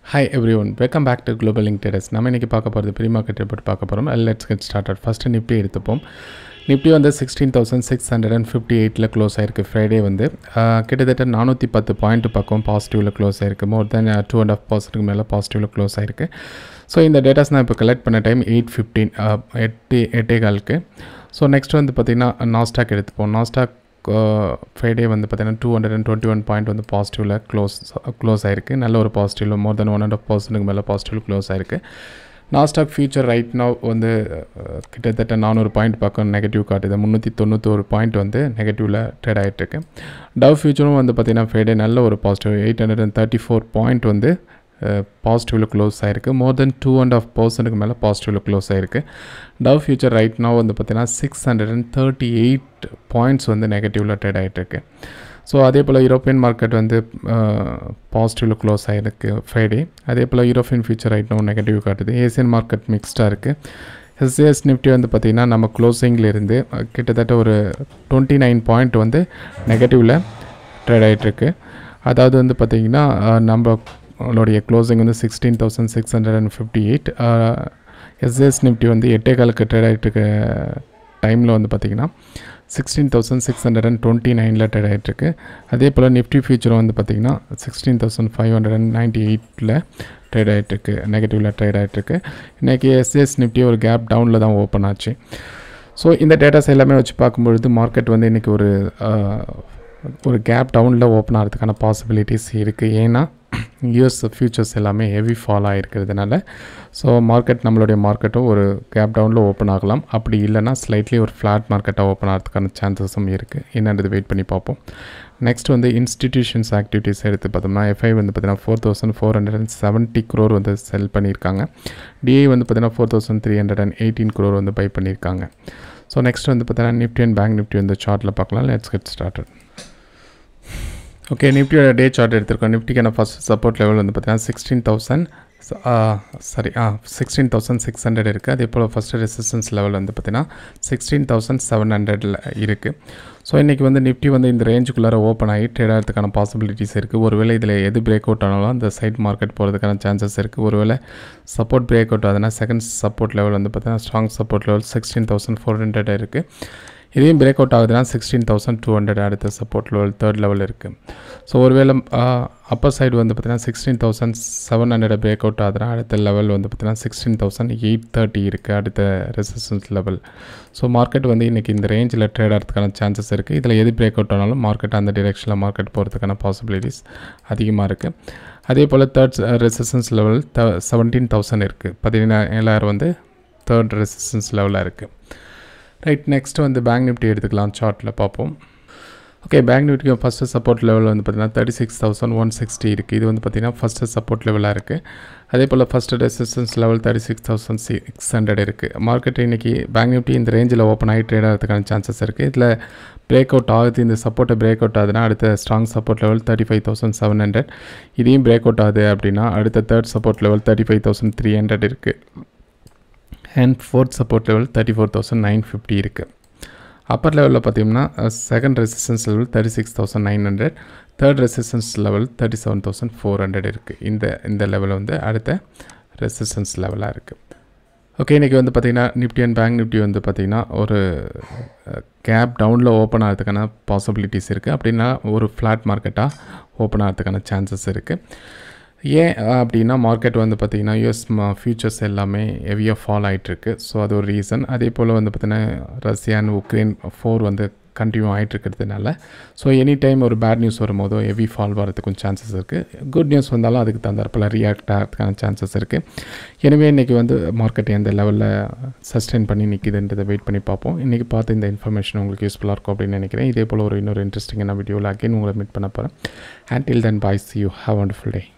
hi everyone welcome back to global link டெரஸ் நம்ம இன்றைக்கி பார்க்க போகிறது ப்ரீ மார்க்கெட் ரிப்போர்ட் பார்க்க போகிறோம் let's get started first Nifty எடுத்துப்போம் நிஃப்டி வந்து sixteen thousand six hundred and fifty எயிட்டில் க்ளோஸ் ஆயிருக்கு ஃப்ரைடே வந்து ஆஹ், கிட்டத்தட்ட நானூற்றி பத்து பாயிண்ட் பக்கம் பாசிட்டிவில் க்ளோஸ் ஆயிருக்கு more than two and half பர்சன்ட்டுக்கு மேலே பாசிட்டிவில் க்ளோஸ் ஆயிருக்கு ஸோ இந்த டேட்டாஸ் நான் இப்போ கலெக்ட் பண்ண டைம் எயிட் ஃபிஃப்டீன் எட்டு எட்டே காலுக்கு ஸோ நெக்ஸ்ட் வந்து பார்த்திங்கன்னா நாஸ்டாக் எடுத்துப்போம் நாஸ்டாக் ஃப்ரைடே வந்து பார்த்தீங்கன்னா two hundred and twenty one point வந்து பாசிட்டிவில் க்ளோஸ் க்ளோஸ் ஆயிருக்கு நல்ல ஒரு பாசிட்டிவில் more than one and half பர்சன்ட்டுக்கு மேலே பாசிட்டிவ் க்ளோஸ் ஆயிருக்கு நாஸ்டாக் ஃபியூச்சர் ரைட் நவ் வந்து அஹ், கிட்டத்தட்ட நானூறு பாயிண்ட் பக்கம் நெகட்டிவ் காட்டுது முந்நூற்றி தொண்ணூத்தோரு பாயிண்ட் வந்து நெகட்டிவில் ட்ரேட் ஆகிட்டுருக்கு டவ் ஃபியூச்சரும் வந்து பார்த்திங்கன்னா ஃப்ரைடே நல்ல ஒரு positive eight hundred and thirty four point வந்து பாசிட்டிவில் க்ளோஸ் ஆயிருக்கு more than two and half பர்சன்ட்டுக்கு மேலே பாசிட்டிவில் க்ளோஸ் ஆயிருக்கு டவ் ஃபியூச்சர் ரைட் now வந்து பார்த்தீங்கன்னா six hundred and thirty eight points வந்து நெகட்டிவில் ட்ரேட் ஆகிட்டுருக்கு ஸோ அதே போல் யூரோப்பியன் மார்க்கெட் வந்து பாசிட்டிவில் க்ளோஸ் ஆகிருக்கு ஃப்ரைடே அதே போல் European future right now negative காட்டுது ஏசியன் மார்க்கெட் மிக்ஸ்டாக இருக்குது எஸ்ஏஎஸ் நிஃப்டி வந்து பார்த்திங்கன்னா நம்ம க்ளோசிங்கில் இருந்து அஹ், கிட்டத்தட்ட ஒரு டுவெண்ட்டி நைன் பாயிண்ட் வந்து நெகட்டிவில் ட்ரேட் ஆகிட்டுருக்கு அதாவது வந்து பார்த்திங்கன்னா அஹ், நம்மளுடைய க்ளோசிங் வந்து sixteen thousand six hundred and fifty eight எஸ்எஸ் நிஃப்டி வந்து எட்டே காலுக்கு ட்ரேட் ஆகிட்டு இருக்க டைமில் வந்து பார்த்திங்கன்னா sixteen thousand six hundred and twenty நைனில் ட்ரேட் ஆகிட்டுருக்கு அதே போல் நிஃப்டி ஃபியூச்சரும் வந்து பார்த்திங்கன்னா sixteen thousand five hundred and ninety எயிட்டில் ட்ரேட் ஆகிட்டுருக்கு நெகட்டிவில் ட்ரேட் ஆகிட்டுருக்கு இன்றைக்கி எஸ்எஸ் நிஃப்டி ஒரு கேப் டவுனில் தான் ஓப்பன் ஆச்சு ஸோ இந்த டேட்டாஸ் எல்லாமே வச்சு பார்க்கும்பொழுது மார்க்கெட் வந்து இன்றைக்கி ஒரு அஹ், ஒரு கேப் டவுனில் ஓப்பன் ஆகிறதுக்கான பாசிபிலிட்டிஸ் இருக்குது ஏன்னா யூஎஸ் ஃபியூச்சர்ஸ் எல்லாமே ஹெவி ஃபால் ஆகிருக்கிறதுனால ஸோ மார்க்கெட் நம்மளுடைய மார்க்கெட்டும் ஒரு கேப் டவுனில் ஓப்பன் ஆகலாம் அப்படி இல்லைன்னா ஸ்லைட்லி ஒரு ஃப்ளாட் மார்க்கெட்டாக ஓப்பன் ஆகிறதுக்கான சான்சஸும் இருக்குது என்னன்றது வெயிட் பண்ணி பார்ப்போம் நெக்ஸ்ட் வந்து இன்ஸ்டிடியூஷன்ஸ் ஆக்டிவிட்டீஸ் எடுத்து பார்த்தோம்னா எஃப்ஐ வந்து பார்த்தீங்கன்னா four thousand four hundred and seventy crore வந்து செல் பண்ணியிருக்காங்க டிஐ வந்து பார்த்தீங்கன்னா four thousand three hundred and eighteen crore வந்து பை பண்ணியிருக்காங்க ஸோ நெக்ஸ்ட் வந்து பார்த்தீங்கன்னா நிஃப்டி அண்ட் பேங்க் நிஃப்டி வந்து சார்ட்டில் பார்க்கலாம் லெட்ஸ் கெட் ஸ்டார்டட் ஓகே நிஃப்டியோட டே சார்ட் எடுத்திருக்கோம் நிஃப்டிக்கான ஃபஸ்ட் சப்போர்ட் லெவல் வந்து பார்த்தீங்கன்னா சிக்ஸ்டீன் தௌசண்ட் சாரி ஆ சிக்ஸ்டீன் தௌசண்ட் சிக்ஸ் ஹண்ட்ரட் இருக்குது அதே போல் ஃபஸ்ட்டு ரெசிஸ்டன்ஸ் லெவல் வந்து பார்த்தீங்கன்னா சிக்ஸ்டீன் தௌசண்ட் செவன் ஹண்ட்ரடில் இருக்குது ஸோ இன்றைக்கி வந்து நிஃப்டி வந்து இந்த ரேஞ்சுக்குள்ளார ஓப்பன் ஆகி ட்ரேட் ஆகிறதுக்கான பாசிபிலிட்டிஸ் இருக்குது ஒருவேளை இதில் எது பிரேக் அவுட் ஆனாலும் அந்த சைட் மார்க்கெட் போகிறதுக்கான சான்சஸ் இருக்குது ஒருவேளை சப்போர்ட் பிரேக் அவுட் ஆகுதுன்னா செகண்ட் சப்போர்ட் லெவல் வந்து பார்த்தீங்கன்னா strong support level sixteen thousand four hundred இருக்குது இதையும் பிரேக் அவுட் ஆகுதுன்னா சிக்ஸ்டீன் தௌசண்ட் டூ ஹண்ட்ரட் அடுத்த சப்போர்ட் லெவல் தேர்ட் லெவல் இருக்குது ஸோ ஒருவேளை அப்பர் சைடு வந்து பார்த்தீங்கன்னா sixteen thousand seven hundred break out ஆகுதுன்னா அடுத்த லெவல் வந்து பார்த்தீங்கன்னா சிக்ஸ்டீன் தௌசண்ட் எயிட் தேர்ட்டி இருக்குது அடுத்த ரெசிஸ்டன்ஸ் லெவல் ஸோ மார்க்கெட் வந்து இன்றைக்கி இந்த ரேஞ்சில் ட்ரேட் ஆகிறதுக்கான சான்சஸ் இருக்குது இதில் எது பிரேக் அவுட் ஆனாலும் மார்க்கெட் அந்த டிரெக்ஷனில் மார்க்கெட் போகிறதுக்கான பாசிபிலிட்டிஸ் அதிகமாக இருக்குது அதே போல் third resistance level the seventeen thousand இருக்குது பதினேழாயிரம் வந்து தேர்ட் ரெசிஸ்டன்ஸ் லெவலாக இருக்குது ரைட் நெக்ஸ்ட் வந்து பேங்க் நிஃப்டி எடுத்துக்கலாம் சார்ட்டில் பார்ப்போம் ஓகே பேங்க் நிஃப்டிக்கு ஃபஸ்ட்டு சப்போர்ட் லெவல் வந்து பார்த்தீங்கன்னா thirty six thousand one sixty இருக்குது இது வந்து பார்த்தீங்கன்னா ஃபஸ்ட்டு சப்போர்ட் லெவலாக இருக்குது அதே போல் first resistance level thirty six thousand six hundred இருக்குது மார்க்கெட் இன்றைக்கி பேங்க் நிஃப்டி இந்த ரேஞ்சில் ஓப்பன் ஆகி ட்ரேட் ஆகிறதுக்கான சான்சஸ் இருக்குது இதில் பிரேக் அவுட் ஆகுது இந்த சப்போர்ட்டை பிரேக் அவுட் ஆகுதுன்னா அடுத்த strong support level thirty five thousand seven hundred இதையும் பிரேக் அவுட் ஆகுது அப்படின்னா அடுத்த third support level thirty five thousand three hundred இருக்குது and fourth support level thirty four thousand nine fifty இருக்குது அப்பர் லெவலில் பார்த்தீங்கன்னா second resistance level thirty six thousand nine hundred third resistance level thirty seven thousand four hundred இருக்குது இந்த இந்த level வந்து அடுத்த resistance லெவலாக இருக்குது ஓகே இன்றைக்கி வந்து பார்த்திங்கன்னா நிஃப்டி அண்ட் பேங்க் நிஃப்டி வந்து பார்த்திங்கன்னா ஒரு கேப் டவுனில் ஓப்பன் ஆகிறதுக்கான பாசிபிலிட்டிஸ் இருக்குது அப்படின்னா ஒரு ஃப்ளாட் மார்க்கெட்டாக ஓப்பன் ஆகிறதுக்கான சான்சஸ் இருக்குது ஏன் அப்படின்னா மார்க்கெட் வந்து பார்த்திங்கன்னா யூஎஸ் ஃபியூச்சர்ஸ் எல்லாமே ஹெவியாக ஃபால் ஆகிட்டுருக்கு ஸோ அது ஒரு ரீசன் அதே போல் வந்து பார்த்திங்கன்னா ரஷ்யா அண்ட் உக்ரைன் ஃபோர் வந்து கண்டினியூ ஆகிட்டு இருக்கிறதுனால ஸோ எனி டைம் ஒரு பேட் நியூஸ் வரும்போதோ ஹெவி ஃபால் வரதுக்கும் சான்சஸ் இருக்குது குட் நியூஸ் வந்தாலும் அதுக்கு தகுந்தாப்பில் ரியாக்ட் ஆகிறதுக்கான சான்சஸ் இருக்குது எனவே இன்றைக்கி வந்து மார்க்கெட் எந்த லெவலில் சஸ்டெயின் பண்ணி நிற்கிதுன்றதை வெயிட் பண்ணி பார்ப்போம் இன்றைக்கி பார்த்து இந்த இன்ஃபர்மேஷன் உங்களுக்கு யூஸ்ஃபுல்லாக இருக்கும் அப்படின்னு நினைக்கிறேன் இதே போல் ஒரு இன்னொரு இன்ட்ரெஸ்டிங்கான வீடியோவில் அகைன் உங்களை மீட் பண்ண போகிறேன் and till then boys you have wonderful day